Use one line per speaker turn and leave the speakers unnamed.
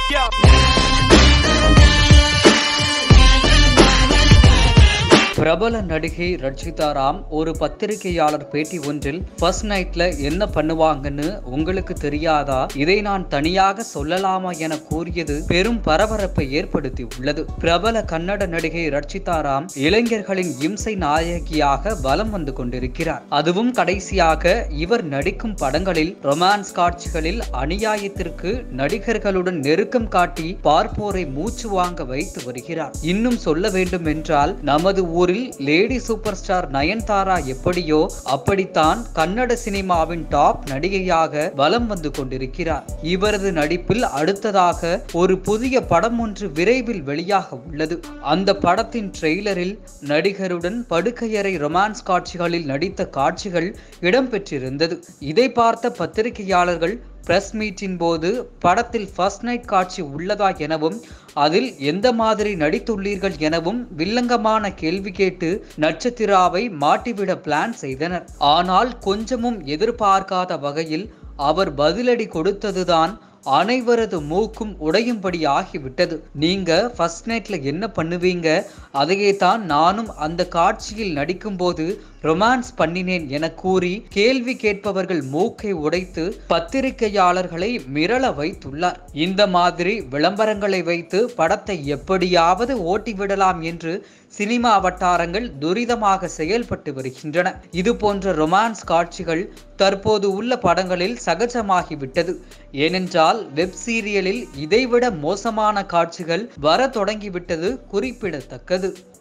பிரபல நடிகை ரட்சிதா ராம் ஒரு பத்திரிகையாளர் பேட்டி ஒன்றில் ஃபர்ஸ்ட் நைட்ல என்ன பண்ணுவாங்கன்னு உங்களுக்கு தெரியாதா இதை நான் தனியாக சொல்லலாமா என கூறியது பெரும் பரபரப்பை ஏற்படுத்தி உள்ளது பிரபல கன்னட நடிகை ரட்சிதா ராம் இளைஞர்களின் இம்சை நாயகியாக வலம் வந்து கொண்டிருக்கிறார் அதுவும் கடைசியாக இவர் நடிக்கும் படங்களில் ரொமான்ஸ் காட்சிகளில் அநியாயத்திற்கு நடிகர்களுடன் நெருக்கம் காட்டி பார்ப்போரை மூச்சு வாங்க வைத்து வருகிறார் இன்னும் சொல்ல வேண்டும் என்றால் நமது ஊரில் லேடி சூப்பர் ஸ்டார் நயன்தாரா எப்படியோ அப்படித்தான் கன்னட சினிமாவின் டாப் நடிகையாக வலம் வந்து கொண்டிருக்கிறார் இவரது நடிப்பில் அடுத்ததாக ஒரு புதிய படம் ஒன்று விரைவில் வெளியாக உள்ளது அந்த படத்தின் ட்ரெய்லரில் நடிகருடன் படுக்கையறை ரொமான்ஸ் காட்சிகளில் நடித்த காட்சிகள் இடம்பெற்றிருந்தது இதை பார்த்த பத்திரிகையாளர்கள் பிரஸ் மீட்டின் போது படத்தில் ஃபர்ஸ்ட் நைட் காட்சி உள்ளதா எனவும் அதில் எந்த மாதிரி நடித்துள்ளீர்கள் எனவும் வில்லங்கமான கேள்வி கேட்டு நட்சத்திராவை மாட்டிவிட பிளான் செய்தனர் ஆனால் கொஞ்சமும் எதிர்பார்க்காத வகையில் அவர் பதிலடி கொடுத்ததுதான் அனைவரது மூக்கும் உடையும்படி ஆகிவிட்டது நீங்க ஃபர்ஸ்ட் நைட்ல என்ன பண்ணுவீங்க அதையே தான் நானும் அந்த காட்சியில் நடிக்கும்போது ரொமான்ஸ் பண்ணினேன் என கூறி கேள்வி கேட்பவர்கள் மூக்கை உடைத்து பத்திரிகையாளர்களை மிரள வைத்துள்ளார் இந்த மாதிரி விளம்பரங்களை வைத்து படத்தை எப்படியாவது ஓட்டிவிடலாம் என்று சினிமா வட்டாரங்கள் துரிதமாக செயல்பட்டு வருகின்றன இது போன்ற ரொமான்ஸ் காட்சிகள் தற்போது உள்ள படங்களில் சகஜமாகிவிட்டது ஏனென்றால் வெப் சீரியலில் இதைவிட மோசமான காட்சிகள் வர தொடங்கிவிட்டது குறிப்பிடத்தக்கது